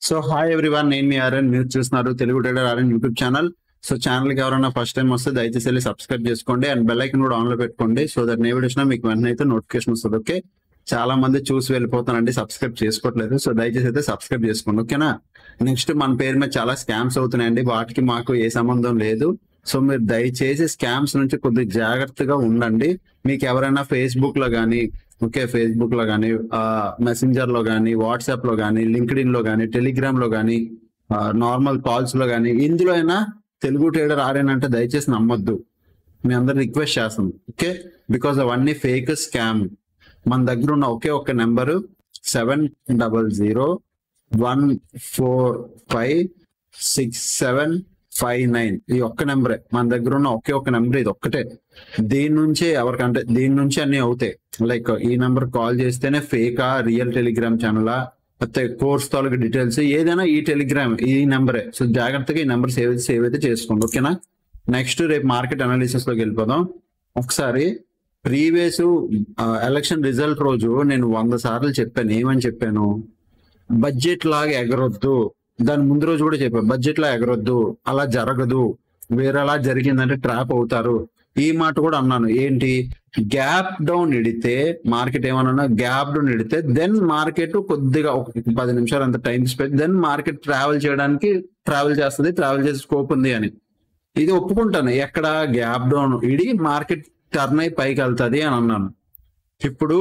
so hi everyone నేను మీ RN మీరు చూస్తున్నారు Telugu trader RN YouTube channel so channel కి ఎవరైనా ఫస్ట్ టైం వస్తే దయచేసి వెళ్ళి సబ్స్క్రైబ్ చేసుకోండి అండ్ బెల్ ఐకన్ కూడా ఆన్ లో పెట్టుకోండి సో దట్ నేను వీడియోస్ మీకు వెంటనే అయితే నోటిఫికేషన్ వస్తుంది ఓకే చాలా మంది చూసి వెళ్ళిపోతానండి సబ్స్క్రైబ్ చేసుకోవట్లేదు సో దయచేసి అయితే సబ్స్క్రైబ్ చేసుకోండి ఓకేనా నెక్స్ట్ మన పేరు మీద చాలా స్కామ్స్ అవుతున్నాయండి వాటికి మాకు ఏ సంబంధం లేదు సో మీరు దయచేసి స్కామ్స్ నుంచి కొద్దిగా జాగ్రత్తగా ఉండండి మీకు ఎవరైనా ఫేస్బుక్ లో కానీ ఓకే ఫేస్బుక్ లో కానీ మెసెంజర్ లో కానీ వాట్సాప్ లో కానీ లింక్డ్ లో కానీ టెలిగ్రామ్ లో కానీ నార్మల్ కాల్స్ లో కానీ ఇందులో అయినా తెలుగు ట్రేడర్ ఆర్ఎన్ అంటే దయచేసి నమ్మొద్దు మీ అందరు రిక్వెస్ట్ చేస్తాం ఓకే బికాస్ అవన్నీ ఫేక్ స్కామ్ మన దగ్గర ఉన్న ఒకే ఒక్క number seven double zero one four five six seven five nine ఈ ఒక్క నెంబరే మన దగ్గర ఉన్న ఒకే ఒక్క నెంబర్ ఇది ఒక్కటే దీని నుంచే ఎవరికంటే దీని నుంచి అన్ని అవుతాయి లైక్ ఈ నెంబర్ కాల్ చేస్తేనే ఫేకా రియల్ టెలిగ్రామ్ ఛానలా అయితే కోర్స్ తాలూకు డీటెయిల్స్ ఏదైనా ఈ టెలిగ్రామ్ ఈ నెంబరే సో జాగ్రత్తగా ఈ నెంబర్ సేవ్ సేవ్ అయితే చేసుకోండి ఓకేనా నెక్స్ట్ రేపు మార్కెట్ అనాలిసిస్ లోకి వెళ్ళిపోదాం ఒకసారి ప్రీవియస్ ఎలక్షన్ రిజల్ట్ రోజు నేను వంద సార్లు చెప్పాను ఏమని చెప్పాను బడ్జెట్ లాగా ఎగరొద్దు దాని ముందు రోజు కూడా చెప్పాను బడ్జెట్ లా ఎగరొద్దు అలా జరగదు వేరేలా జరిగిందంటే ట్రాప్ అవుతారు ఈ మాట కూడా అన్నాను ఏంటి గ్యాప్ డౌన్ ఇడితే మార్కెట్ ఏమన్నా గ్యాప్ డౌన్ ఇడితే దెన్ మార్కెట్ కొద్దిగా ఒక పది నిమిషాలు అంత time spend then market travel చేయడానికి ట్రావెల్ చేస్తుంది ట్రావెల్ చేసే స్కోప్ ఉంది అని ఇది ఒప్పుకుంటాను ఎక్కడ గ్యాప్ డౌన్ ఇడి మార్కెట్ టర్న్ అయి పైకి వెళ్తుంది అని అన్నాను ఇప్పుడు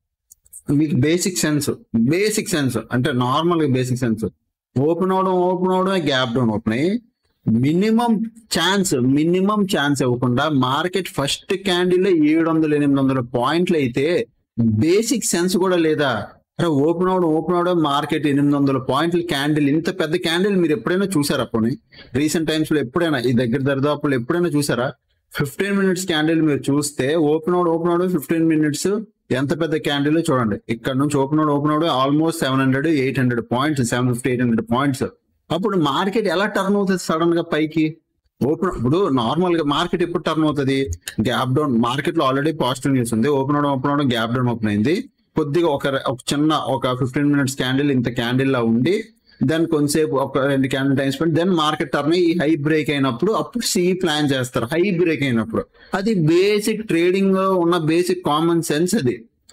మీకు బేసిక్ సెన్స్ బేసిక్ సెన్స్ అంటే నార్మల్ గా బేసిక్ సెన్స్ ఓపెన్ అవడం ఓపెన్ అవడమే గ్యాప్ డౌన్ ఓపెన్ అయ్యి మినిమం ఛాన్స్ మినిమం ఛాన్స్ ఇవ్వకుండా మార్కెట్ ఫస్ట్ క్యాండిల్ ఏడు వందల ఎనిమిది వందల పాయింట్లు అయితే బేసిక్ సెన్స్ కూడా లేదా అరే ఓపెన్ అవడం ఓపెన్ అవడం మార్కెట్ ఎనిమిది వందల పాయింట్ల క్యాండిల్ ఇంత పెద్ద క్యాండిల్ మీరు ఎప్పుడైనా చూసారా పోనీ రీసెంట్ టైమ్స్ లో ఎప్పుడైనా ఈ దగ్గర దరిదాపులు ఎప్పుడైనా చూసారా ఫిఫ్టీన్ మినిట్స్ క్యాండిల్ మీరు చూస్తే ఓపెన్ అవడం ఓపెన్ అవడం ఫిఫ్టీన్ మినిట్స్ ఎంత పెద్ద క్యాండిల్ చూడండి ఇక్కడ నుంచి ఓపెన్ అవడం ఓపెన్ అవడం almost seven hundred eight hundred points seven fifty eight hundred points అప్పుడు మార్కెట్ ఎలా టర్న్ అవుతుంది సడన్ గా పైకి ఓపెన్ ఇప్పుడు నార్మల్ గా మార్కెట్ ఎప్పుడు టర్న్ అవుతుంది గ్యాప్ డౌన్ మార్కెట్ లో ఆల్రెడీ పాజిటివ్ న్యూస్ ఉంది ఓపెన్ అవడం ఓపెన్ అవడం గ్యాప్ డౌన్ ఓపెన్ అయింది కొద్దిగా ఒక ఒక చిన్న ఒక ఫిఫ్టీన్ మినిట్స్ క్యాండిల్ ఇంత క్యాండిల్ లా ఉండి దెన్ కొంతసేపు ఒక రెండు candle time spend then market turn ఈ హై బ్రేక్ అయినప్పుడు అప్పుడు సి ప్లాన్ చేస్తారు హై బ్రేక్ అయినప్పుడు అది బేసిక్ ట్రేడింగ్ లో ఉన్న బేసిక్ కామన్ సెన్స్ అది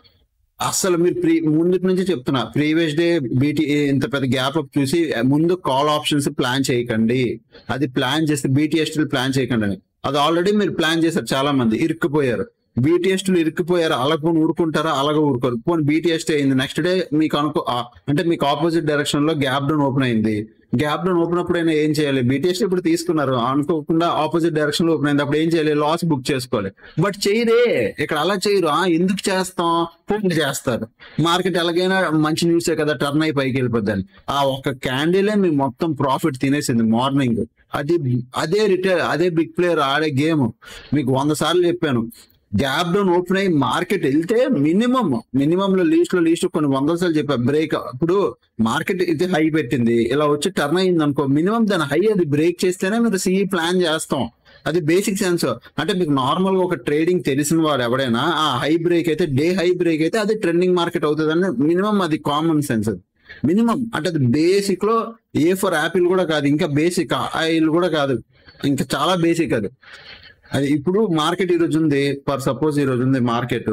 అసలు మీరు ప్రీ ముందు నుంచి చెప్తున్నా ప్రీవియస్ డే బీటీ ఇంత పెద్ద గ్యాప్ అప్ చూసి ముందు కాల్ ఆప్షన్స్ ప్లాన్ చేయకండి అది ప్లాన్ చేస్తే బీటీఎస్ ప్లాన్ చేయకండి అని అది ఆల్రెడీ మీరు ప్లాన్ చేశారు చాలా మంది ఇరుక్కుపోయారు బీటీఎస్ ఇరుక్కుపోయారు అలాగ ఊరుకుంటారా అలాగ ఊరుకోరు పోనీ బీటీఎస్ అయింది నెక్స్ట్ డే మీకు అనుకో ఆ, అంటే మీకు ఆపోజిట్ డైరెక్షన్ లో గ్యాప్ డౌన్ ఓపెన్ అయింది గ్యాప్ డౌన్ ఓపెన్ అప్పుడైనా ఏం చేయాలి బీటీఎస్ ఇప్పుడు తీసుకున్నారు అనుకోకుండా ఆపోజిట్ డైరెక్షన్ లో ఓపెన్ అయింది అప్పుడు ఏం చేయాలి లాస్ బుక్ చేసుకోవాలి బట్ చేయరే ఇక్కడ అలా చేయరు ఆ, ఎందుకు చేస్తాం పోటీ చేస్తారు మార్కెట్ ఎలాగైనా మంచి న్యూసే కదా టర్న్ అయి పైకి వెళ్ళిపోద్దని ఆ ఒక క్యాండిలే మీ మొత్తం ప్రాఫిట్ తినేసింది మార్నింగ్ అది అదే రిటైల్ అదే బిగ్ ప్లేయర్ ఆడే గేమ్ మీకు వంద సార్లు చెప్పాను గ్యాప్ డౌన్ ఓపెన్ అయ్యి మార్కెట్ వెళ్తే మినిమం మినిమం లో లీస్ట్ లో లీస్ట్ కొన్ని వందల సార్లు చెప్పా బ్రేక్ ఇప్పుడు మార్కెట్ ఇది హై పెట్టింది ఇలా వచ్చి టర్న్ అయింది అనుకో మినిమం దాని హై అది బ్రేక్ చేస్తేనే మీరు సిఈ ప్లాన్ చేస్తాం అది బేసిక్ సెన్స్ అంటే మీకు నార్మల్ గా ఒక ట్రేడింగ్ తెలిసిన వాడు ఎవడైనా ఆ హై బ్రేక్ అయితే డే హై బ్రేక్ అయితే అది ట్రెండింగ్ మార్కెట్ అవుతుంది మినిమం అది కామన్ సెన్స్ అది మినిమం అంటే అది బేసిక్ లో ఏ ఫర్ యాపిల్ కూడా కాదు ఇంకా బేసిక్ ఆయిల్ కూడా కాదు ఇంకా చాలా బేసిక్ అది అది ఇప్పుడు మార్కెట్ ఈ రోజు ఉంది ఫర్ సపోజ్ ఈ రోజు ఉంది మార్కెట్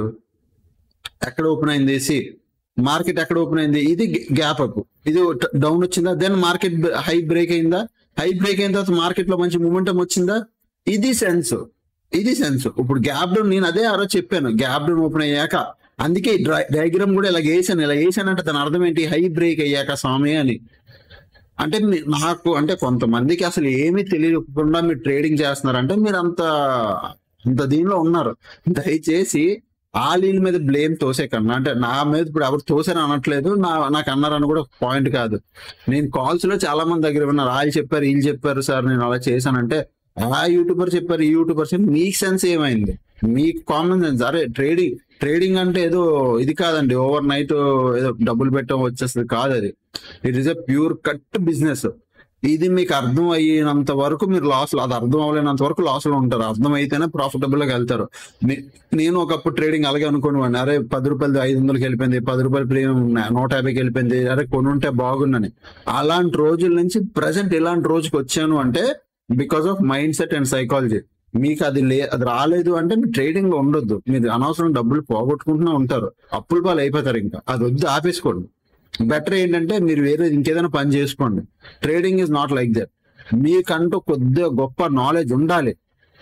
ఎక్కడ ఓపెన్ అయింది సి మార్కెట్ ఎక్కడ ఓపెన్ అయింది ఇది గ్యాప్ అప్ ఇది డౌన్ వచ్చిందా దెన్ మార్కెట్ హై బ్రేక్ అయిందా హై బ్రేక్ అయిన తర్వాత మార్కెట్ లో మంచి మూమెంటం వచ్చిందా ఇది సెన్స్ ఇది సెన్స్ ఇప్పుడు గ్యాప్ డౌన్ నేను అదే ఆ రోజు చెప్పాను గ్యాప్ డౌన్ ఓపెన్ అయ్యాక అందుకే డయాగ్రామ్ కూడా ఇలా వేసాను ఇలా వేసానంటే దాని అర్థం ఏంటి హై బ్రేక్ అయ్యాక స్వామి అని అంటే మీ- నాకు అంటే కొంతమందికి అసలు ఏమీ తెలియకుండా మీరు ట్రేడింగ్ చేస్తున్నారంటే మీరు అంత అంత దీనిలో ఉన్నారు దయచేసి ఆ వీళ్ళ మీద బ్లేమ్ తోసే కన్నా అంటే నా మీద ఇప్పుడు ఎవరు తోసారు అనట్లేదు నా నాకు అన్నారని కూడా పాయింట్ కాదు నేను కాల్స్ లో చాలా మంది దగ్గర విన్నారు వాళ్ళు చెప్పారు వీళ్ళు చెప్పారు సార్ నేను అలా చేశానంటే ఆ యూట్యూబర్ చెప్పారు ఈ యూట్యూబర్ చెప్పారు మీకు సెన్స్ ఏమైంది మీకు కామన్ సెన్స్ అరే ట్రేడింగ్ ట్రేడింగ్ అంటే ఏదో ఇది కాదండి ఓవర్ నైట్ ఏదో డబ్బులు పెట్టడం వచ్చేస్తుంది కాదు అది it is a pure cut business ఇది మీకు అర్థం అయినంత వరకు మీరు లాస్ అది అర్థం అవ్వలేనంత వరకు లాస్ లో ఉంటారు అర్థం అయితేనే ప్రాఫిటబుల్ గా వెళ్తారు నే- నేను ఒకప్పుడు ట్రేడింగ్ అలాగే అనుకునేవాడిని అరే పది రూపాయలు ఐదు వందలకి వెళ్ళిపోయింది పది రూపాయలు ప్రీమియం నూట యాభైకి వెళ్ళిపోయింది అరే కొని ఉంటే బాగుందని అలాంటి రోజుల నుంచి ప్రజెంట్ ఇలాంటి రోజుకి వచ్చాను అంటే because of mindset and psychology మీకు అది లే అది రాలేదు అంటే మీరు ట్రేడింగ్ లో ఉండొద్దు మీరు అనవసరం డబ్బులు పోగొట్టుకుంటూనే ఉంటారు అప్పుల పాలు అయిపోతారు ఇంకా అది వద్దు ఆపేసుకోండి బెటర్ ఏంటంటే మీరు వేరే ఇంకేదైనా పని చేసుకోండి trading is not like that మీకంటూ కొద్దిగా గొప్ప నాలెడ్జ్ ఉండాలి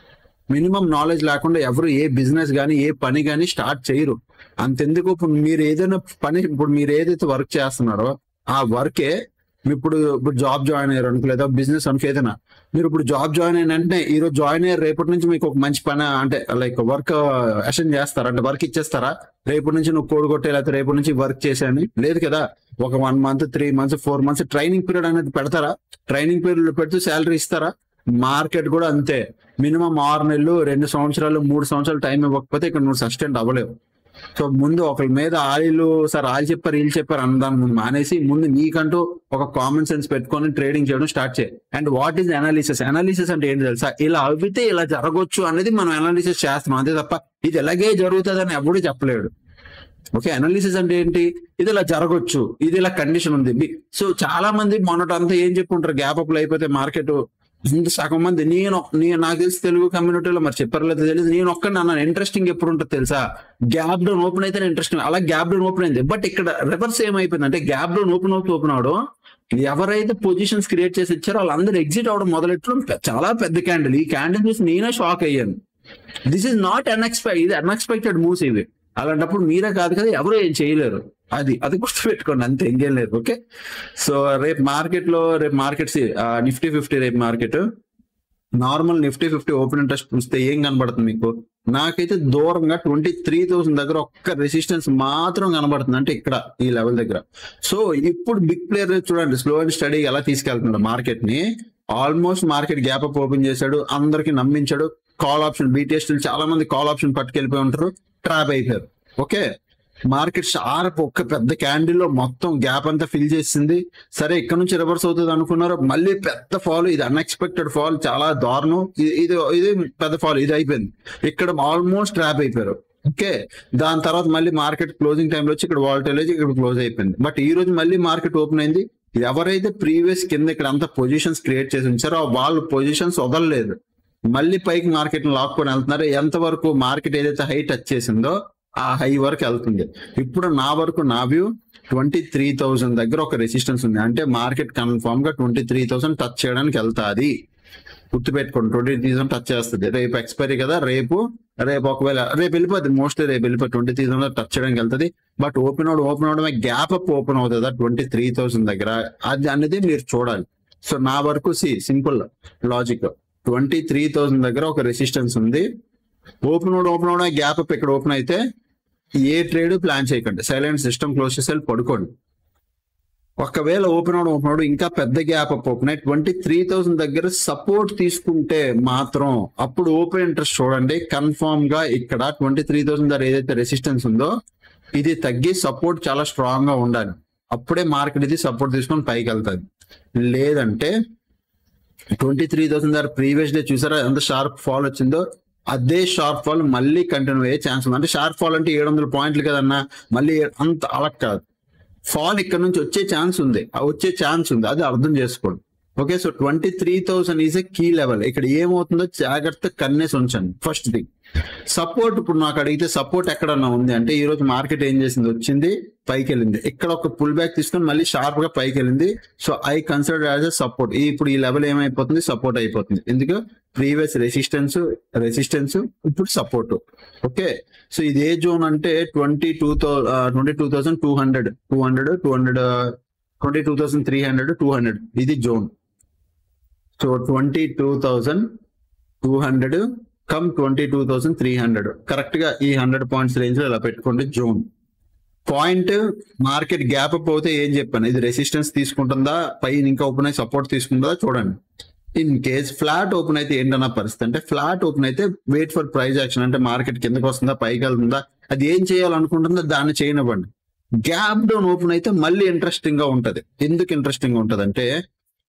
మినిమం నాలెడ్జ్ లేకుండా ఎవరు ఏ బిజినెస్ కానీ ఏ పని కానీ స్టార్ట్ చేయరు అంతెందుకు ఇప్పుడు మీరు ఏదైనా పని ఇప్పుడు మీరు ఏదైతే వర్క్ చేస్తున్నారో ఆ వర్కే ఇప్పుడు ఇప్పుడు జాబ్ జాయిన్ అయ్యారు అనుకో లేదా బిజినెస్ అనుకో ఏదైనా మీరు ఇప్పుడు జాబ్ జాయిన్ అయిన వెంటనే ఈ రోజు జాయిన్ అయ్యారు రేపటి నుంచి మీకు ఒక మంచి పని అంటే లైక్ వర్క్ అసెండ్ చేస్తారా అంటే వర్క్ ఇచ్చేస్తారా రేపటి నుంచి నువ్వు కోడ్ కొట్టే లేకపోతే రేపటి నుంచి వర్క్ చేసాని లేదు కదా ఒక one month three months four months training period అనేది పెడతారా ట్రైనింగ్ పీరియడ్ పెడుతూ శాలరీ ఇస్తారా మార్కెట్ కూడా అంతే మినిమం ఆరు నెలలు రెండు సంవత్సరాలు మూడు సంవత్సరాలు టైం ఇవ్వకపోతే ఇక్కడ నువ్వు సస్టెంట్ అవ్వలేవు సో ముందు ఒకరి మీద ఆయిలు సార్ ఆయిల్ చెప్పారు వీళ్ళు చెప్పారు అన్నదాని ముందు మానేసి ముందు నీకంటూ ఒక కామన్ సెన్స్ పెట్టుకొని ట్రేడింగ్ చేయడం స్టార్ట్ చేయి and what is analysis analysis అంటే ఏంటి తెలుసా ఇలా అవితే ఇలా జరగవచ్చు అనేది మనం అనాలిసిస్ చేస్తున్నాం అంతే తప్ప ఇది ఎలాగే జరుగుతుంది అని ఎవడు చెప్పలేడు ఓకే అనాలిసిస్ అంటే ఏంటి ఇది ఇలా జరగవచ్చు ఇది ఇలా కండిషన్ ఉంది మీ- సో చాలా మంది మొన్నటంతా ఏం చెప్పుకుంటారు గ్యాప్ అప్లు అయిపోతే మార్కెట్ ఇంత సగం మంది నేను నేను నాకు తెలిసి తెలుగు కమ్యూనిటీలో మరి చెప్పారు లేదా తెలియదు నేను ఒక్కడిని అన్నాను ఇంట్రెస్టింగ్ ఎప్పుడు ఉంటుంది తెలుసా గ్యాప్ డౌన్ ఓపెన్ అయితే ఇంట్రెస్టింగ్ అలా గ్యాప్ డౌన్ ఓపెన్ అయింది బట్ ఇక్కడ రివర్స్ ఏమైపోయింది అంటే గ్యాప్ డౌన్ ఓపెన్ అవుతూ ఓపెన్ అవడం ఎవరైతే పొజిషన్స్ క్రియేట్ చేసి ఇచ్చారో వాళ్ళందరూ ఎగ్జిట్ అవడం మొదలెట్టడం పె- చాలా పెద్ద క్యాండిల్ ఈ క్యాండిల్ చూసి నేనే షాక్ అయ్యాను దిస్ ఇస్ నాట్ అన్ఎక్స్పెక్ట్ ఇది అన్ఎక్స్పెక్టెడ్ మూవ్స్ ఇవి అలాంటప్పుడు మీరే కాదు కదా ఎవరు ఏం చేయలేరు అది అది గుర్తుపెట్టుకోండి అంతే ఇంకేం లేదు ఓకే సో రేపు మార్కెట్ లో రేపు మార్కెట్స్ నిఫ్టీ ఫిఫ్టీ రేపు market normal Nifty fifty open interest చూస్తే ఏం కనబడుతుంది మీకు నాకైతే దూరంగా ట్వంటీ త్రీ థౌసండ్ దగ్గర ఒక్క రెసిస్టెన్స్ మాత్రం కనబడుతుంది అంటే ఇక్కడ ఈ లెవెల్ దగ్గర సో ఇప్పుడు బిగ్ ప్లేయర్ చూడండి స్లో అండ్ స్టడీ ఎలా తీసుకెళ్తున్నాడు మార్కెట్ ని almost market gap up open చేశాడు అందరికి నమ్మించాడు కాల్ ఆప్షన్ బీటీఎస్ చాలా మంది కాల్ ఆప్షన్ పట్టుకెళ్ళిపోయి ఉంటారు ట్రాప్ అయిపోయారు ఓకే మార్కెట్ షార్ప్ ఒక్క పెద్ద క్యాండిల్ లో మొత్తం గ్యాప్ అంతా ఫిల్ చేసింది సరే ఇక్కడ నుంచి రివర్స్ అవుతుంది అనుకున్నారు మళ్ళీ పెద్ద ఫాల్ ఇది అన్ఎక్స్పెక్టెడ్ ఫాల్ చాలా దారుణం ఇది ఇది ఇది పెద్ద ఫాల్ ఇది అయిపోయింది ఇక్కడ ఆల్మోస్ట్ ట్రాప్ అయిపోయారు ఓకే దాని తర్వాత మళ్ళీ మార్కెట్ క్లోజింగ్ టైంలో వచ్చి ఇక్కడ వాల్టేజ్ ఇక్కడ క్లోజ్ అయిపోయింది బట్ ఈ రోజు మళ్ళీ మార్కెట్ ఓపెన్ అయింది ఎవరైతే ప్రీవియస్ కింద ఇక్కడ అంతా పొజిషన్స్ క్రియేట్ చేసి ఉంచారో వాళ్ళు పొజిషన్స్ వదలలేదు మళ్ళీ పైకి మార్కెట్ లాక్కొని వెళ్తున్నారు ఎంతవరకు మార్కెట్ ఏదైతే హై టచ్ చేసిందో ఆ హై వరకు వెళ్తుంది ఇప్పుడు నా వరకు నా వ్యూ ట్వంటీ త్రీ థౌసండ్ దగ్గర ఒక రెసిస్టెన్స్ ఉంది అంటే మార్కెట్ కన్ఫామ్ గా ట్వంటీ త్రీ థౌసండ్ టచ్ చేయడానికి వెళ్తాది గుర్తుపెట్టుకోండి ట్వంటీ థౌసండ్ టచ్ చేస్తుంది రేపు ఎక్స్పైరీ కదా రేపు రేపు ఒకవేళ రేపు వెళ్ళిపోతుంది మోస్ట్లీ రేపు వెళ్ళిపోయి ట్వంటీ థౌసండ్ టచ్ చేయడానికి వెళ్తుంది బట్ ఓపెన్ అవడం ఓపెన్ అవడమే గ్యాప్ అప్ ఓపెన్ అవుతుందా ట్వంటీ త్రీ థౌసండ్ దగ్గర అది అనేది మీరు చూడాలి సో నా వరకు సి simple logic twenty three thousand దగ్గర ఒక రెసిస్టెన్స్ ఉంది ఓపెన్ అవడం ఓపెన్ అవడం గ్యాప్ అప్ ఇక్కడ ఓపెన్ అయితే ఏ ట్రేడ్ ప్లాన్ చేయకండి సైలెంట్ సిస్టమ్ క్లోజ్ చేసి వెళ్ళి పడుకోండి ఒకవేళ ఓపెన్ అవడం ఓపెన్ అవడం ఇంకా పెద్ద గ్యాప్ అప్ ఓపెన్ అయ్యి ట్వంటీ త్రీ థౌసండ్ దగ్గర సపోర్ట్ తీసుకుంటే మాత్రం అప్పుడు ఓపెన్ ఇంట్రెస్ట్ చూడండి కన్ఫర్మ్ గా ఇక్కడ ట్వంటీ త్రీ థౌసండ్ దగ్గర ఏదైతే రెసిస్టెన్స్ ఉందో ఇది తగ్గి సపోర్ట్ చాలా స్ట్రాంగ్ గా ఉండాలి అప్పుడే మార్కెట్ ఇది సపోర్ట్ తీసుకొని పైకి వెళ్తుంది లేదంటే ట్వంటీ త్రీ థౌసండ్ దగ్గర ప్రీవియస్ డే చూసారా ఎంత షార్ప్ ఫాల్ వచ్చిందో అదే షార్ప్ ఫాల్ మళ్ళీ కంటిన్యూ అయ్యే ఛాన్స్ ఉంది అంటే షార్ప్ ఫాల్ అంటే ఏడు వందల పాయింట్లు కదన్నా మళ్ళీ అంత అలా కాదు ఫాల్ ఇక్కడ నుంచి వచ్చే ఛాన్స్ ఉంది ఆ వచ్చే ఛాన్స్ ఉంది అది అర్థం చేసుకోండి okay so twenty three thousand is a key level ఇక్కడ ఏమవుతుందో జాగ్రత్త కన్నేసి ఉంచండి ఫస్ట్ థింగ్ సపోర్ట్ ఇప్పుడు నాకు అడిగితే సపోర్ట్ ఎక్కడన్నా ఉంది అంటే ఈ రోజు మార్కెట్ ఏం చేసింది వచ్చింది పైకి వెళ్ళింది ఇక్కడ ఒక పుల్ బ్యాక్ తీసుకొని మళ్ళీ షార్ప్ గా పైకి వెళ్ళింది so I consider as a support ఇప్పుడు ఈ లెవెల్ ఏమైపోతుంది సపోర్ట్ అయిపోతుంది ఎందుకు ప్రీవియస్ రెసిస్టెన్స్ రెసిస్టెన్స్ ఇప్పుడు సపోర్ట్ ఓకే సో ఇది ఏ జోన్ అంటే ట్వంటీ టూ థౌ twenty two thousand two hundred two hundred two hundred twenty two thousand three hundred two hundred ఇది zone so twenty two thousand two hundred come twenty two thousand three hundred correct గా ఈ hundred points range లో ఇలా పెట్టుకోండి zone point market gap up అవుతే ఏం చెప్పాను ఇది రెసిస్టెన్స్ తీసుకుంటుందా పైన ఇంకా ఓపెన్ అయి సపోర్ట్ తీసుకుంటుందా చూడండి ఇన్ కేస్ ఫ్లాట్ ఓపెన్ అయితే ఏంటన్న పరిస్థితి అంటే ఫ్లాట్ ఓపెన్ అయితే వెయిట్ ఫర్ ప్రైస్ యాక్షన్ అంటే మార్కెట్ కిందకి వస్తుందా పైకి వెళ్తుందా అది ఏం చేయాలనుకుంటుందో దాన్ని చేయనివ్వండి గ్యాప్ డౌన్ ఓపెన్ అయితే మళ్ళీ ఇంట్రెస్టింగ్ గా ఉంటది ఎందుకు ఇంట్రెస్టింగ్ గా ఉంటది అంటే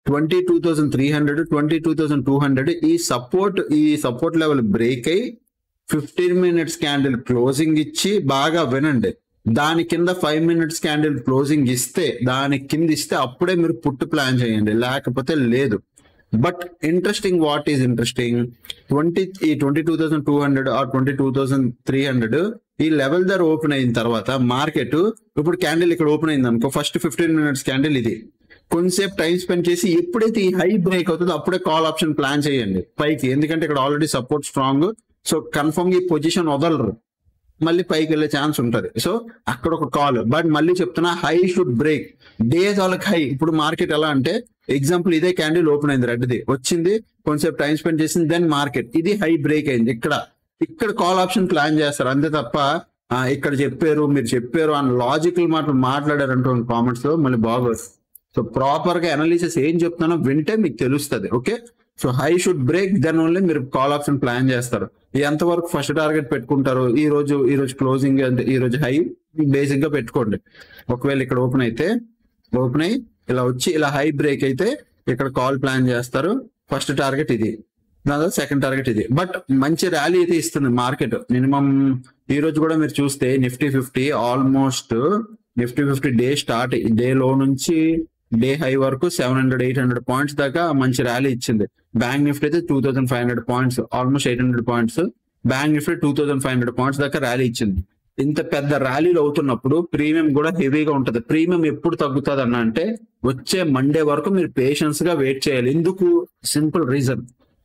twenty two thousand three hundred twenty two thousand two hundred ఈ సపోర్ట్ ఈ సపోర్ట్ లెవెల్ బ్రేక్ అయ్యి ఫిఫ్టీన్ మినిట్స్ క్యాండిల్ క్లోజింగ్ ఇచ్చి బాగా వినండి దాని కింద ఫైవ్ మినిట్స్ క్యాండిల్ క్లోజింగ్ ఇస్తే దాని కింద ఇస్తే అప్పుడే మీరు పుట్టు ప్లాన్ చేయండి లేకపోతే లేదు but interesting what is interesting twenty ఈ twenty two thousand two hundred or twenty two thousand three hundred ఈ లెవెల్ ధర ఓపెన్ అయిన తర్వాత మార్కెట్ ఇప్పుడు క్యాండిల్ ఇక్కడ ఓపెన్ అయింది అనుకో ఫస్ట్ ఫిఫ్టీన్ మినిట్స్ క్యాండిల్ ఇది కొంతసేపు టైం స్పెండ్ చేసి ఎప్పుడైతే ఈ హై బ్రేక్ అవుతుందో అప్పుడే కాల్ ఆప్షన్ ప్లాన్ చేయండి పైకి ఎందుకంటే ఇక్కడ already support strong so confirm ఈ పొజిషన్ వదలరు మళ్ళీ పైకి వెళ్ళే ఛాన్స్ ఉంటది సో అక్కడ ఒక కాల్ బట్ మళ్ళీ చెప్తున్నా హై షుడ్ బ్రేక్ డేస్ వాళ్ళకి హై ఇప్పుడు మార్కెట్ ఎలా అంటే ఎగ్జాంపుల్ ఇదే క్యాండిల్ ఓపెన్ అయింది రెడ్ది వచ్చింది కొంచెంసేపు టైం స్పెండ్ చేసింది దెన్ మార్కెట్ ఇది హై బ్రేక్ అయింది ఇక్కడ ఇక్కడ కాల్ ఆప్షన్ ప్లాన్ చేస్తారు అంతే తప్ప ఆ, ఇక్కడ చెప్పారు మీరు చెప్పారు అని లాజికల్ మాటలు మాట్లాడారంటూ కామెంట్స్ లో మళ్ళీ బాగోదు సో ప్రాపర్ గా అనాలిసిస్ ఏం చెప్తున్నానో వింటే మీకు తెలుస్తుంది okay so high should break then only మీరు కాల్ ఆప్షన్ ప్లాన్ చేస్తారు ఎంతవరకు ఫస్ట్ టార్గెట్ పెట్టుకుంటారు ఈ రోజు ఈ రోజు క్లోజింగ్ అంటే ఈ రోజు హై బేసిక్ గా పెట్టుకోండి ఒకవేళ ఇక్కడ ఓపెన్ అయితే ఓపెన్ అయ్యి ఇలా వచ్చి ఇలా హై బ్రేక్ అయితే ఇక్కడ కాల్ ప్లాన్ చేస్తారు ఫస్ట్ టార్గెట్ ఇది దాని తర్వాత సెకండ్ టార్గెట్ ఇది బట్ మంచి ర్యాలీ అయితే ఇస్తుంది మార్కెట్ మినిమం ఈ రోజు కూడా మీరు చూస్తే Nifty fifty almost Nifty fifty day start day లో నుంచి డే హై వరకు seven hundred eight hundred points దాకా మంచి ర్యాలీ ఇచ్చింది బ్యాంక్ నిఫ్టీ అయితే two thousand five hundred points almost eight hundred points bank Nifty two thousand five hundred points దాకా ర్యాలీ ఇచ్చింది ఇంత పెద్ద ర్యాలీలు అవుతున్నప్పుడు ప్రీమియం కూడా హెవీగా ఉంటది ప్రీమియం ఎప్పుడు తగ్గుతుంది అన్న అంటే వచ్చే మండే వరకు మీరు పేషెన్స్ గా వెయిట్ చేయాలి ఎందుకు సింపుల్ రీజన్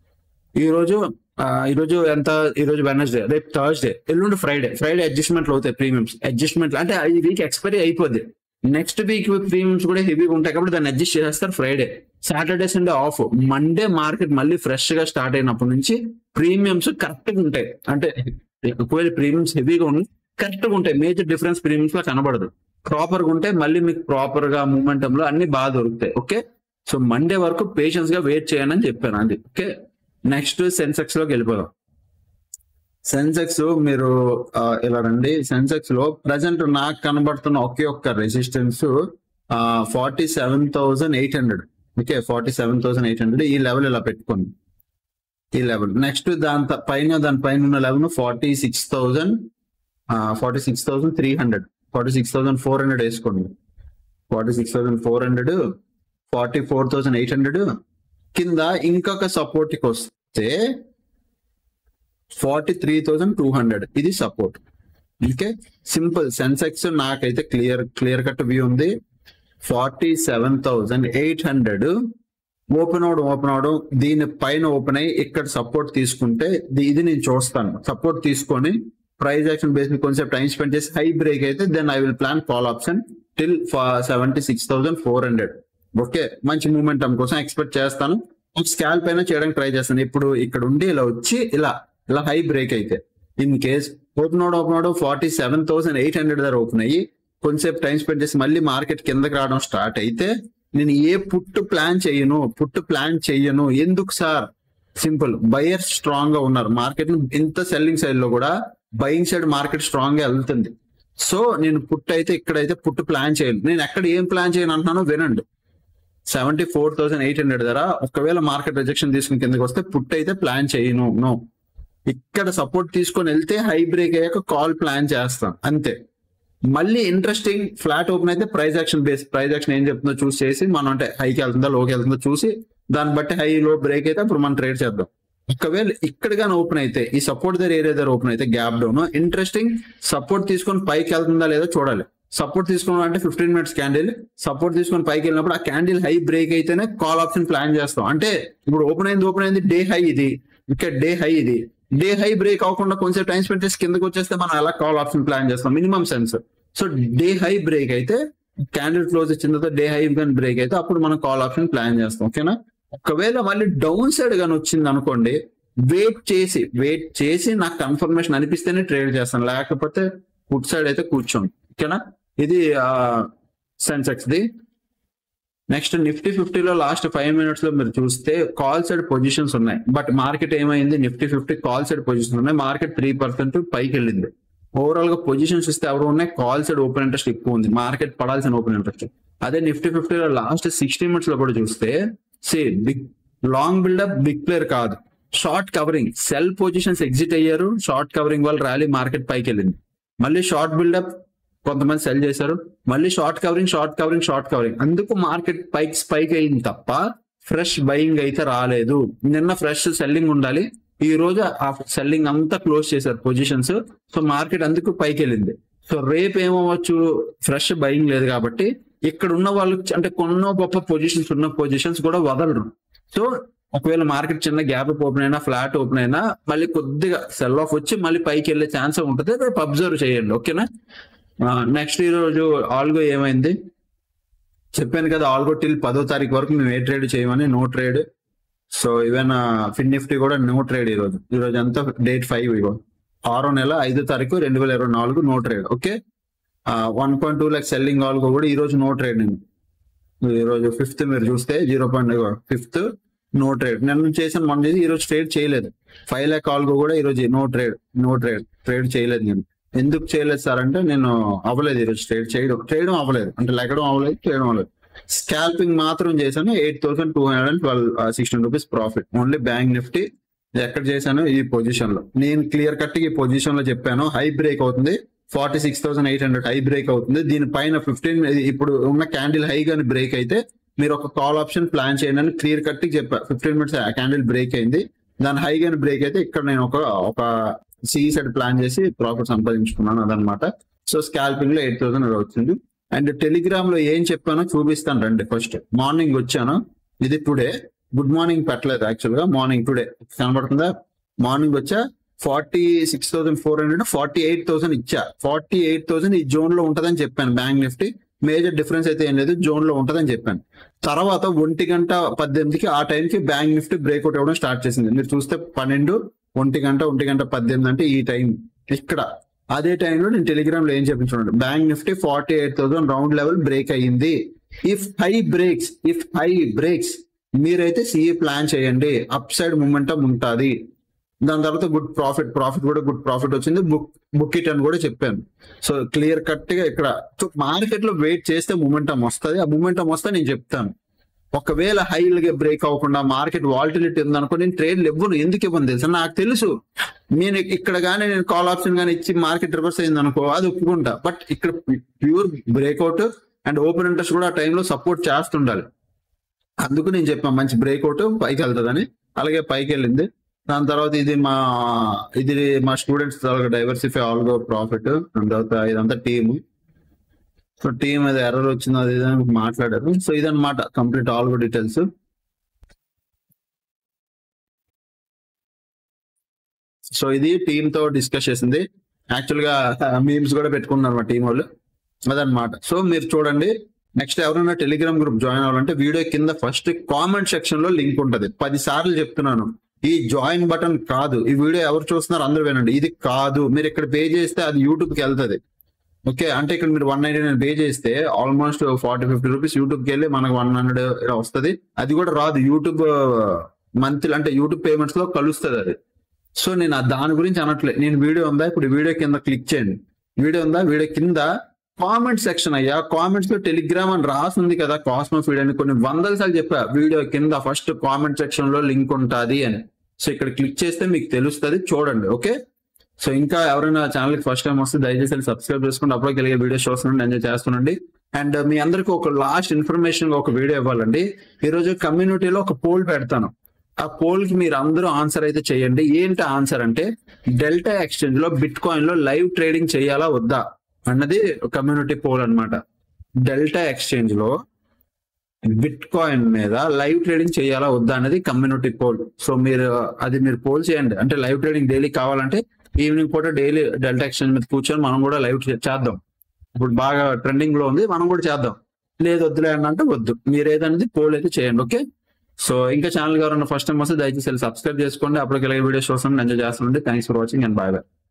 ఈ రోజు ఆ, ఈ రోజు ఎంత ఈ రోజు వెనస్డే రేపు థర్స్డే ఎల్లుండి ఫ్రైడే ఫ్రైడే అడ్జస్ట్మెంట్లు అవుతాయి ప్రీమియమ్స్ అడ్జస్ట్మెంట్ అంటే ఈ వీక్ ఎక్స్పైరీ అయిపోద్ది నెక్స్ట్ వీక్ ప్రీమియమ్స్ కూడా హెవీగా ఉంటాయి కాబట్టి దాన్ని అడ్జస్ట్ చేస్తారు Friday Saturday Sunday off Monday market మళ్ళీ ఫ్రెష్ గా స్టార్ట్ అయినప్పటి నుంచి ప్రీమియమ్స్ కరెక్ట్ గా ఉంటాయి అంటే ఒకవేళ ప్రీమియమ్స్ హెవీగా ఉన్నాయి కరెక్ట్ గా ఉంటాయి మేజర్ డిఫరెన్స్ ప్రీమియమ్స్ లో కనబడదు ప్రాపర్ గా ఉంటే మళ్ళీ మీకు ప్రాపర్ గా మూమెంటం లో అన్ని బాగా దొరుకుతాయి ఓకే సో మండే వరకు పేషెన్స్ గా వెయిట్ చేయను అని చెప్పాను అది ఓకే నెక్స్ట్ సెన్సెక్స్ లోకి వెళ్ళిపోదాం సెన్సెక్స్ మీరు ఆ, ఇలా రండి సెన్సెక్స్ లో ప్రజెంట్ నాకు కనబడుతున్న ఒకే ఒక్క resistance forty seven thousand eight hundred okay forty seven thousand eight hundred ఈ లెవెల్ ఇలా పెట్టుకోండి ఈ లెవెల్ నెక్స్ట్ దాని త- పైన దాని పైన ఉన్న level forty six thousand forty six thousand three hundred forty six thousand four hundred వేసుకోండి forty six thousand four hundred forty four thousand eight hundred కింద ఇంకొక సపోర్ట్ కి వస్తే forty three thousand two hundred ఇది సపోర్ట్ ఓకే సింపుల్ సెన్సెక్స్ నాకైతే clear clear cut view ఉంది forty seven thousand eight hundred open అవడం open అవడం దీని పైన ఓపెన్ అయ్యి ఇక్కడ సపోర్ట్ తీసుకుంటే ది- ఇది నేను చూస్తాను సపోర్ట్ తీసుకొని ప్రైస్ యాక్షన్ బేస్ మీద కొంచెం టైం స్పెండ్ చేసి హై బ్రేక్ అయితే then I will plan call option till seventy six thousand four hundred okay మంచి మూమెంటం కోసం ఎక్స్పెక్ట్ చేస్తాను స్కాల్ పైన చేయడానికి ట్రై చేస్తాను ఇప్పుడు ఇక్కడ ఉండి ఇలా వచ్చి ఇలా ఇలా హై బ్రేక్ అయితే ఇన్ కేస్ ఓపెన్ అవడం ఓపెన్ అవడం forty seven thousand eight hundred దగ్గర ఓపెన్ అయ్యి కొంచెంసేపు టైం స్పెండ్ చేసి మళ్ళీ మార్కెట్ కిందకి రావడం స్టార్ట్ అయితే నేను ఏ పుట్టు ప్లాన్ చెయ్యను పుట్టు ప్లాన్ చెయ్యను ఎందుకు సార్ సింపుల్ బయర్స్ స్ట్రాంగ్ గా ఉన్నారు మార్కెట్ ఇంత సెల్లింగ్ సైడ్ లో కూడా బయింగ్ సైడ్ మార్కెట్ స్ట్రాంగ్ గా వెళ్తుంది సో నేను పుట్టు అయితే ఇక్కడైతే పుట్టు ప్లాన్ చేయను నేను ఎక్కడ ఏం ప్లాన్ చేయను అంటున్నానో వినండి seventy four thousand eight hundred ధర ఒకవేళ మార్కెట్ రిజెక్షన్ తీసుకుని కిందకి వస్తే పుట్ అయితే ప్లాన్ చేయను నో ఇక్కడ సపోర్ట్ తీసుకొని వెళ్తే హై బ్రేక్ అయ్యాక కాల్ ప్లాన్ చేస్తాం అంతే మళ్ళీ ఇంట్రెస్టింగ్ ఫ్లాట్ ఓపెన్ అయితే price action base price action ఏం చెప్తుందో చూస్ చేసి మనం అంటే హైకి వెళ్తుందా లోకి వెళ్తుందో చూసి దాన్ని బట్టి హై లో బ్రేక్ అయితే అప్పుడు మనం ట్రేడ్ చేద్దాం ఒకవేళ ఇక్కడ కానీ ఓపెన్ అయితే ఈ సపోర్ట్ దగ్గర ఏరియా దగ్గర ఓపెన్ అయితే గ్యాప్ డౌన్ ఇంట్రెస్టింగ్ సపోర్ట్ తీసుకొని పైకి వెళ్తుందా లేదో చూడాలి సపోర్ట్ తీసుకోవడం అంటే ఫిఫ్టీన్ మినిట్స్ క్యాండిల్ సపోర్ట్ తీసుకొని పైకి వెళ్ళినప్పుడు ఆ క్యాండిల్ హై బ్రేక్ అయితేనే కాల్ ఆప్షన్ ప్లాన్ చేస్తాం అంటే ఇప్పుడు ఓపెన్ అయింది ఓపెన్ అయింది డే హై ఇది ఇక్కడ డే హై ఇది డే హై బ్రేక్ అవ్వకుండా కొంచెం టైం స్పెండ్ చేసి కిందకి వచ్చేస్తే మనం ఎలా కాల్ ఆప్షన్ ప్లాన్ చేస్తాం minimum sense so day high break అయితే క్యాండిల్ క్లోజ్ ఇచ్చిన తర్వాత డే హై కానీ బ్రేక్ అయితే అప్పుడు మనం కాల్ ఆప్షన్ ప్లాన్ చేస్తాం ఓకేనా ఒకవేళ మళ్ళీ డౌన్ సైడ్ కానీ వచ్చింది అనుకోండి వెయిట్ చేసి వెయిట్ చేసి నాకు కన్ఫర్మేషన్ అనిపిస్తేనే ట్రేడ్ చేస్తాను లేకపోతే ఫుడ్ సైడ్ అయితే కూర్చోండి ఓకేనా ఇది సెన్సెక్స్ ది నెక్స్ట్ నిఫ్టీ ఫిఫ్టీలో లాస్ట్ ఫైవ్ మినిట్స్ లో మీరు చూస్తే కాల్ సైడ్ పొజిషన్స్ ఉన్నాయి బట్ మార్కెట్ ఏమైంది Nifty fifty call side positions ఉన్నాయి మార్కెట్ త్రీ పర్సెంట్ పైకి వెళ్ళింది ఓవరాల్ గా పొజిషన్స్ ఇస్తే ఎవరు ఉన్నాయి కాల్ సైడ్ ఓపెన్ ఇంట్రెస్ట్ ఎక్కువ ఉంది మార్కెట్ పడాల్సిన ఓపెన్ ఇంట్రెస్ట్ అదే నిఫ్టీ ఫిఫ్టీలో లాస్ట్ సిక్స్టీ మినిట్స్ లో కూడా చూస్తే say big long buildup big player కాదు short covering sell positions exit అయ్యారు షార్ట్ కవరింగ్ వల్ల ర్యాలీ మార్కెట్ పైకి వెళ్ళింది మళ్ళీ షార్ట్ బిల్డప్ కొంతమంది సెల్ చేశారు మళ్ళీ short covering short covering short covering అందుకు మార్కెట్ పైకి స్పైక్ అయింది తప్ప ఫ్రెష్ బయింగ్ అయితే రాలేదు నిన్న ఫ్రెష్ సెల్లింగ్ ఉండాలి ఈ రోజు ఆ సెల్లింగ్ అంతా క్లోజ్ చేశారు పొజిషన్స్ సో మార్కెట్ అందుకు పైకి వెళ్ళింది సో రేపు ఏమవ్వచ్చు ఫ్రెష్ బయింగ్ లేదు కాబట్టి ఇక్కడ ఉన్న వాళ్ళు అంటే కొన్న గొప్ప పొజిషన్స్ ఉన్న పొజిషన్స్ కూడా వదలరు సో ఒకవేళ మార్కెట్ చిన్న గ్యాప్ ఓపెన్ అయినా ఫ్లాట్ ఓపెన్ అయినా మళ్ళీ కొద్దిగా సెల్ ఆఫ్ వచ్చి మళ్ళీ పైకి వెళ్ళే ఛాన్స్ ఉంటుంది రేపు అబ్జర్వ్ చేయండి ఓకేనా నెక్స్ట్ ఈ రోజు ఆల్గో ఏమైంది చెప్పాను కదా ఆల్గో టిల్ పదో తారీఖు వరకు మేము ఏ ట్రేడ్ చేయమని no trade so even fin Nifty కూడా నో ట్రేడ్ ఈ రోజు ఈ రోజు అంతా డేట్ ఫైవ్ ఇగో ఆరో నెల ఐదో తారీఖు రెండు వేల ఇరవై నాలుగు no trade okay one point two lakh selling algo కూడా ఈ రోజు నో ట్రేడ్ నేను ఈ రోజు ఫిఫ్త్ మీరు చూస్తే zero point fifth no trade నేను చేసిన మొన్న చేసి ఈ రోజు ట్రేడ్ చేయలేదు ఫైవ్ ల్యాక్ ఆల్గో కూడా ఈ రోజు no trade no trade trade చేయలేదు నేను ఎందుకు చేయలేదు సార్ అంటే నేను అవ్వలేదు ఈరోజు ట్రేడ్ చేయడం చేయడం అవ్వలేదు అంటే లెక్కడం అవ్వలేదు చేయడం అవ్వలేదు స్కాల్పింగ్ మాత్రం చేశాను eight thousand two hundred and twelve sixteen rupees profit only bank Nifty ఎక్కడ చేశాను ఈ పొజిషన్ లో నేను క్లియర్ కట్ ఈ పొజిషన్ లో చెప్పాను హై బ్రేక్ అవుతుంది forty six thousand eight hundred high break అవుతుంది దీనిపైన ఫిఫ్టీన్ ఇప్పుడు ఉన్న క్యాండిల్ హై గాని బ్రేక్ అయితే మీరు ఒక కాల్ ఆప్షన్ ప్లాన్ చేయండి అని క్లియర్ కట్ చెప్పా ఫిఫ్టీన్ మినిట్స్ క్యాండిల్ బ్రేక్ అయింది దాని హై గాని బ్రేక్ అయితే ఇక్కడ నేను ఒక ఒక సి సైడ్ ప్లాన్ చేసి ప్రాఫిట్ సంపాదించుకున్నాను అదనమాట సో స్కాల్పింగ్ లో ఎయిట్ థౌసండ్ వచ్చింది అండ్ టెలిగ్రామ్ లో ఏం చెప్పానో చూపిస్తాను రండి ఫస్ట్ మార్నింగ్ వచ్చాను ఇది టుడే గుడ్ మార్నింగ్ పెట్టలేదు యాక్చువల్ గా మార్నింగ్ టుడే కనబడుతుందా మార్నింగ్ వచ్చా forty six thousand four hundred forty eight thousand ఇచ్చా ఫార్టీ ఎయిట్ థౌసండ్ ఈ జోన్ లో ఉంటదని చెప్పాను బ్యాంక్ నిఫ్టీ మేజర్ డిఫరెన్స్ అయితే ఏం లేదు జోన్ లో ఉంటదని చెప్పాను తర్వాత ఒంటి గంట పద్దెనిమిదికి ఆ టైంకి బ్యాంక్ నిఫ్టీ బ్రేక్అవుట్ ఇవ్వడం స్టార్ట్ చేసింది మీరు చూస్తే పన్నెండు ఒంటి గంట ఒంటి గంట పద్దెనిమిది అంటే ఈ టైం ఇక్కడ అదే టైంలో నేను టెలిగ్రామ్ లో ఏం చెప్పించున్నాను bank Nifty forty eight thousand round level break అయ్యింది if high breaks if high breaks మీరైతే సిఏ ప్లాన్ చేయండి అప్ సైడ్ మూమెంటం ఉంటుంది దాని తర్వాత గుడ్ ప్రాఫిట్ ప్రాఫిట్ కూడా గుడ్ ప్రాఫిట్ వచ్చింది బుక్ బుక్ ఇట్ అని కూడా చెప్పాను సో క్లియర్ కట్ గా ఇక్కడ మార్కెట్ లో వెయిట్ చేస్తే మూమెంటం వస్తుంది ఆ మూమెంటం వస్తే నేను చెప్తాను ఒకవేళ హైలుగా బ్రేక్ అవ్వకుండా మార్కెట్ వాలిటిలిటీ ఉందనుకో నేను ట్రేడ్లు ఇవ్వను ఎందుకు ఇవ్వను తెలుసా నాకు తెలుసు నేను ఇక్కడ కానీ నేను కాల్ ఆప్షన్ కానీ ఇచ్చి మార్కెట్ రివర్స్ అయింది అనుకో అది ఒప్పుకుంటా బట్ ఇక్కడ pure breakout and open interest కూడా ఆ టైంలో సపోర్ట్ చేస్తుండాలి అందుకు నేను చెప్పాను మంచి బ్రేక్అవుట్ పైకి వెళ్తుందని అలాగే పైకి వెళ్ళింది దాని తర్వాత ఇది మా ఇది మా స్టూడెంట్స్ డైవర్సిఫై ఆల్గో ప్రాఫిట్ దాని తర్వాత ఇదంతా టీమ్ సో టీమ్ అది ఎర్రర్ వచ్చిందో అది ఇది అని మాట్లాడారు సో ఇదన్నమాట కంప్లీట్ ఆల్గో డీటెయిల్స్ సో ఇది టీమ్ తో డిస్కస్ చేసింది యాక్చువల్ గా మీమ్స్ కూడా పెట్టుకున్నారు మా టీం వాళ్ళు అదనమాట సో మీరు చూడండి నెక్స్ట్ ఎవరైనా టెలిగ్రామ్ గ్రూప్ జాయిన్ అవ్వాలంటే వీడియో కింద ఫస్ట్ కామెంట్ సెక్షన్ లో లింక్ ఉంటది పది సార్లు చెప్తున్నాను ఈ జాయిన్ బటన్ కాదు ఈ వీడియో ఎవరు చూస్తున్నారు అందరూ వినండి ఇది కాదు మీరు ఇక్కడ పే చేస్తే అది యూట్యూబ్ కి వెళ్తది ఓకే అంటే ఇక్కడ మీరు వన్ నైన్టీ నైన్ పే చేస్తే almost forty fifty rupees YouTube కి వెళ్ళి మనకు వన్ హండ్రెడ్ వస్తుంది అది కూడా రాదు యూట్యూబ్ మంత్లీ అంటే యూట్యూబ్ పేమెంట్స్ లో కలుస్తుంది అది సో నేను ఆ దాని గురించి అనట్లేదు నేను వీడియో ఉందా ఇప్పుడు వీడియో కింద క్లిక్ చేయండి వీడియో ఉందా వీడియో కింద కామెంట్ సెక్షన్ అయ్యా కామెంట్స్ లో టెలిగ్రామ్ అని రాసింది కదా కాస్మో ఫీడ్ అని కొన్ని వందల సార్లు చెప్పా వీడియో కింద ఫస్ట్ కామెంట్ సెక్షన్ లో లింక్ ఉంటుంది అని సో ఇక్కడ క్లిక్ చేస్తే మీకు తెలుస్తుంది చూడండి ఓకే సో ఇంకా ఎవరైనా ఛానల్ కి ఫస్ట్ టైం వస్తే దయచేసి సబ్స్క్రైబ్ చేసుకోండి అప్పటికి వెళ్ళే వీడియో చూస్తుండండి ఎంజాయ్ చేస్తుండండి అండ్ మీ అందరికి ఒక లాస్ట్ ఇన్ఫర్మేషన్ ఒక వీడియో ఇవ్వాలండి ఈ రోజు కమ్యూనిటీలో ఒక పోల్ పెడతాను ఆ పోల్ కి మీరు అందరూ ఆన్సర్ అయితే చేయండి ఏంటి ఆన్సర్ అంటే డెల్టా ఎక్స్చేంజ్ లో బిట్ కాయిన్ లో లైవ్ ట్రేడింగ్ చేయాలా వద్దా అన్నది కమ్యూనిటీ పోల్ అన్నమాట డెల్టా ఎక్స్చేంజ్ లో బిట్ కాయిన్ మీద లైవ్ ట్రేడింగ్ చేయాలా వద్దా అనేది కమ్యూనిటీ పోల్ సో మీరు అది మీరు పోల్ చేయండి అంటే లైవ్ ట్రేడింగ్ డైలీ కావాలంటే ఈవినింగ్ పూట డైలీ డెల్టా ఎక్స్చేంజ్ మీద కూర్చొని మనం కూడా లైవ్ చేద్దాం ఇప్పుడు బాగా ట్రెండింగ్ లో ఉంది మనం కూడా చేద్దాం లేదు వద్దులే అని అంటే వద్దు మీరు ఏదనేది పోల్ అయితే చేయండి ఓకే సో ఇంకా ఛానల్ ఎవరైనా ఫస్ట్ టైం వస్తే దయచేసి సబ్స్క్రైబ్ చేసుకోండి అప్పటికి వీడియోస్ చూస్తాను ఎంజాయ్ చేస్తానండి thanks for watching and bye bye